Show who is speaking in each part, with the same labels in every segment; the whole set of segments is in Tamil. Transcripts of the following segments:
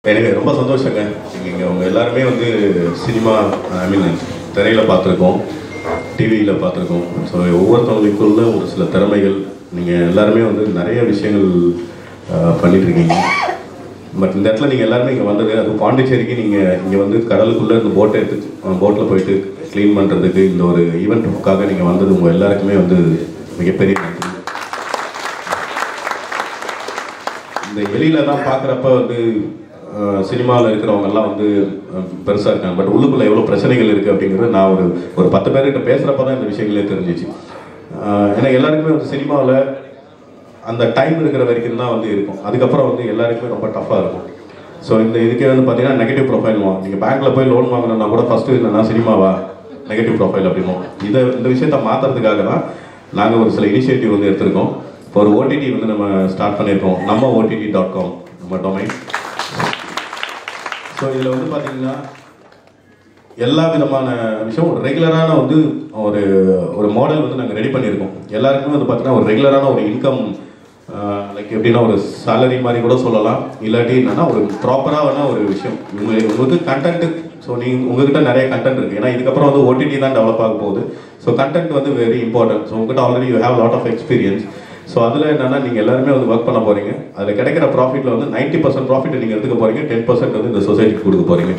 Speaker 1: எனவே ரொம்ப சந்தோஷங்க இங்கே அவங்க எல்லாருமே வந்து சினிமா ஐ மீன் திரையில் பார்த்துருக்கோம் டிவியில் பார்த்துருக்கோம் ஸோ ஒவ்வொருத்தவங்களுக்குள்ள ஒரு சில திறமைகள் நீங்கள் எல்லாருமே வந்து நிறைய விஷயங்கள் அஹ், பண்ணிட்டு இருக்கீங்க பட் இந்த இடத்துல நீங்கள் எல்லாருமே இங்கே வந்தது அது பாண்டிச்சேரிக்கு நீங்கள் இங்கே வந்து கடலுக்குள்ளே இந்த போட்டை எடுத்து போட்டில் போயிட்டு க்ளீன் பண்ணுறதுக்கு இந்த ஒரு ஈவெண்ட்டுக்காக நீங்கள் வந்தது உங்கள் எல்லாருக்குமே வந்து மிகப்பெரிய நன்றி இந்த வெளியில தான் பார்க்குறப்ப வந்து சினிமாவில் இருக்கிறவங்க எல்லாம் வந்து பெருசாக இருக்காங்க பட் உள்ளுக்குள்ள எவ்வளோ பிரச்சனைகள் இருக்குது அப்படிங்கிறது நான் ஒரு ஒரு பத்து பேர்கிட்ட பேசுகிறப்ப தான் இந்த விஷயங்களே தெரிஞ்சிச்சு அஹ் ஏன்னா எல்லாருக்குமே வந்து சினிமாவில் அந்த டைம் இருக்கிற வரைக்கும் தான் வந்து இருக்கும் அதுக்கப்புறம் வந்து எல்லாருக்குமே ரொம்ப டஃப்பாக இருக்கும் ஸோ இந்த இதுக்கே வந்து பார்த்தீங்கன்னா நெகட்டிவ் ப்ரொஃபைல் நீங்கள் பேங்க்கில் போய் லோன் வாங்கணும்னா கூட ஃபஸ்ட்டு என்னன்னா சினிமாவா நெகட்டிவ் ப்ரொஃபைல் அப்படின்னும் இதை இந்த விஷயத்த மாற்றுறதுக்காக தான் நாங்கள் ஒரு சில இனிஷியேட்டிவ் வந்து எடுத்திருக்கோம் இப்போ ஒரு ஓடிடி வந்து நம்ம ஸ்டார்ட் பண்ணியிருக்கோம் நம்ம ஓடிடி டாட் காம் நம்ம டொமைன் ஸோ இதில் வந்து பார்த்தீங்கன்னா எல்லா விதமான விஷயம் ஒரு ரெகுலரான வந்து ஒரு ஒரு மாடல் வந்து நாங்கள் ரெடி பண்ணியிருக்கோம் எல்லாருக்குமே வந்து பார்த்தீங்கன்னா ஒரு ரெகுலரான ஒரு இன்கம் லைக் எப்படின்னா ஒரு சேலரி மாதிரி கூட சொல்லலாம் இல்லாட்டி என்னன்னா ஒரு ப்ராப்பரான ஒரு விஷயம் உங்க- உங்களுக்கு கண்டென்ட் ஸோ நீங்கள் உங்ககிட்ட நிறைய கண்டென்ட் இருக்குது ஏன்னா இதுக்கப்புறம் வந்து ஓடிடி தான் டெவலப் ஆக போகுது ஸோ கண்டென்ட் வந்து வெரி இம்பார்ட்டன்ட் ஸோ உங்ககிட்ட already you have lot of experience so அதில் என்னன்னா நீங்கள் எல்லாருமே வந்து ஒர்க் பண்ண போகிறீங்க அதில் கிடைக்கிற ப்ராஃபிட்டில் வந்து நைன்ட்டி பர்சன்ட் ப்ராஃபிட் நீங்கள் எடுத்துக்க போகிறீங்க டென் பர்சன்ட் வந்து இந்த சொசைட்டிக்கு கொடுக்க போகிறீங்க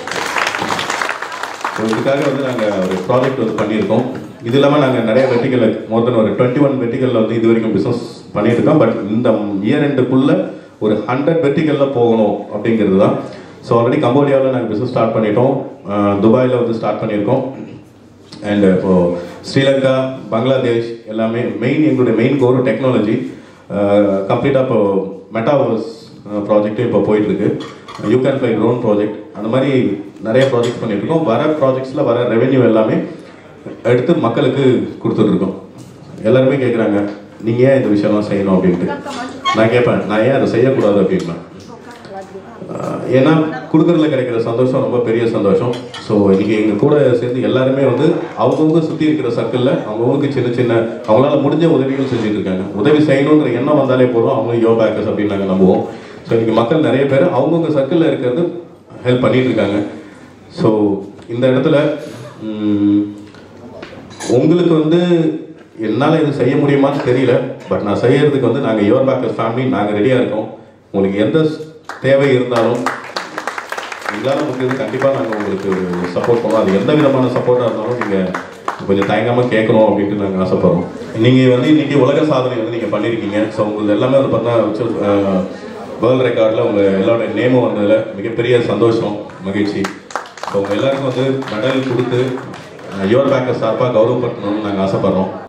Speaker 1: ஸோ இதுக்காக வந்து நாங்கள் ஒரு ப்ராஜெக்ட் வந்து பண்ணியிருக்கோம் இது இல்லாமல் நாங்கள் நிறைய வெட்டிகளில் மோர் தென் ஒரு டுவெண்ட்டி ஒன் வெட்டிகளில் வந்து இது வரைக்கும் பிஸ்னஸ் பண்ணிட்டு இருக்கோம் பட் இந்த இயர் எண்டுக்குள்ள ஒரு ஹண்ட்ரட் வெட்டிகளில் போகணும் அப்படிங்கிறது தான் ஸோ ஆல்ரெடி கம்போடியாவில் நாங்கள் பிஸ்னஸ் ஸ்டார்ட் பண்ணிட்டோம் துபாயில் வந்து ஸ்டார்ட் பண்ணியிருக்கோம் அண்ட் இப்போ ஸ்ரீலங்கா பங்களாதேஷ் எல்லாமே மெயின் எங்களுடைய மெயின் கோர் டெக்னாலஜி கம்ப்ளீட்டாக இப்போ மெட்டாவர்ஸ் ப்ராஜெக்ட்டும் இப்போ போயிட்டுருக்கு you can fly drone project அந்த மாதிரி நிறைய ப்ராஜெக்ட் பண்ணிட்டு இருக்கோம் வர ப்ராஜெக்ட்ஸில் வர ரெவென்யூ எல்லாமே எடுத்து மக்களுக்கு கொடுத்துட்ருக்கோம் எல்லாருமே கேட்குறாங்க நீங்கள் ஏன் இந்த விஷயம்லாம் செய்யணும் அப்படின்ட்டு நான் கேட்பேன் நான் ஏன் அதை செய்யக்கூடாது அப்படின்னா ஆஹ் ஏன்னா கொடுக்கறதுல கிடைக்கிற சந்தோஷம் ரொம்ப பெரிய சந்தோஷம் ஸோ இன்னைக்கு எங்கள் கூட சேர்ந்து எல்லாருமே வந்து அவங்கவுங்க சுற்றி இருக்கிற சர்க்கிளில் அவங்கவுங்களுக்கு சின்ன சின்ன அவங்களால முடிஞ்ச உதவிகள் செஞ்சுட்டு இருக்காங்க உதவி செய்யணுங்கிற எண்ணம் வந்தாலே போதும் அவங்க யோ பேக்கர்ஸ் அப்படின்னு நாங்கள் நம்புவோம் ஸோ இன்னைக்கு மக்கள் நிறைய பேர் அவங்கவுங்க சர்க்கிளில் இருக்கிறது ஹெல்ப் பண்ணிட்டு இருக்காங்க ஸோ இந்த இடத்துல உம், உங்களுக்கு வந்து என்னால் இது செய்ய முடியுமான்னு தெரியல பட் நான் செய்யறதுக்கு வந்து நாங்கள் யுவர் பேக்கர்ஸ் ஃபேமிலி நாங்கள் ரெடியாக இருக்கோம் உங்களுக்கு எந்த ஸ்- தேவை இருந்தாலும் எங்களால் முடிஞ்சது கண்டிப்பாக நாங்கள் உங்களுக்கு சப்போர்ட் பண்ணுவோம் அது எந்த விதமான சப்போர்ட்டாக இருந்தாலும் நீங்கள் கொஞ்சம் தயங்காமல் கேட்கணும் அப்படின்ட்டு நாங்கள் ஆசைப்படுறோம் நீங்கள் வந்து இன்னைக்கு உலக சாதனை வந்து நீங்கள் பண்ணியிருக்கீங்க ஸோ உங்களுக்கு எல்லாமே வந்து பார்த்தீங்கன்னா வேர்ல்ட் ரெக்கார்டில் உங்கள் எல்லாரோட நேமும் வந்ததில் மிகப்பெரிய சந்தோஷம் மகிழ்ச்சி ஸோ உங்கள் எல்லாருக்கும் வந்து மெடல் கொடுத்து யுவர் பேக்கர் சார்பாக கௌரவப்படுத்தணும்னு நாங்கள் ஆசைப்படுறோம்